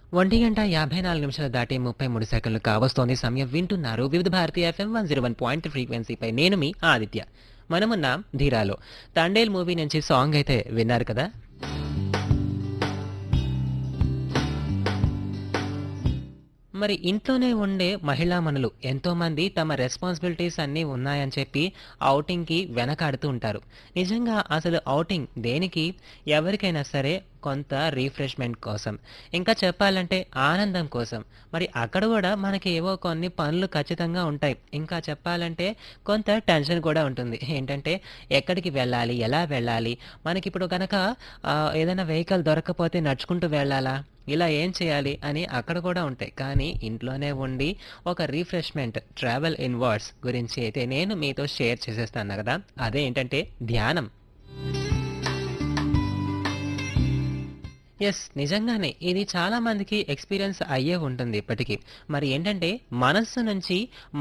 ఒంటి గంట యాభై నాలుగు నిమిషాలు దాటి ముప్పై మూడు సెకండ్లు కావస్తోంది సమయం వింటున్నారు Vividh Bharati FM one zero one point ఫ్రీక్వెన్సీపై నేను మీ ఆదిత్య మనమున్నాం ధీరాలో తండేల్ మూవీ నుంచి సాంగ్ అయితే విన్నారు కదా మరి ఇంట్లోనే ఉండే మహిళా మనులు ఎంతోమంది తమ రెస్పాన్సిబిలిటీస్ అన్నీ ఉన్నాయని చెప్పి ఔటింగ్కి వెనకాడుతూ ఉంటారు నిజంగా అసలు ఔటింగ్ దేనికి ఎవరికైనా సరే కొంత రీఫ్రెష్మెంట్ కోసం ఇంకా చెప్పాలంటే ఆనందం కోసం మరి అక్కడ కూడా మనకి ఏవో కొన్ని పనులు ఖచ్చితంగా ఉంటాయి ఇంకా చెప్పాలంటే కొంత టెన్షన్ కూడా ఉంటుంది ఏంటంటే ఎక్కడికి వెళ్ళాలి ఎలా వెళ్ళాలి మనకి ఇప్పుడు కనుక ఏదైనా వెహికల్ దొరకకపోతే నడుచుకుంటూ వెళ్ళాలా ఇలా ఏం చేయాలి అని అక్కడ కూడా ఉంటాయి కానీ ఇంట్లోనే ఉండి ఒక రీఫ్రెష్మెంట్ ట్రావెల్ ఇన్వర్డ్స్ గురించి అయితే నేను మీతో షేర్ చేసేస్తాను కదా అదే ఏంటంటే ధ్యానం ఎస్ నిజంగానే ఇది చాలా మందికి ఎక్స్పీరియన్స్ అయ్యే ఉంటుంది ఇప్పటికీ మరి ఏంటంటే మనస్సు నుంచి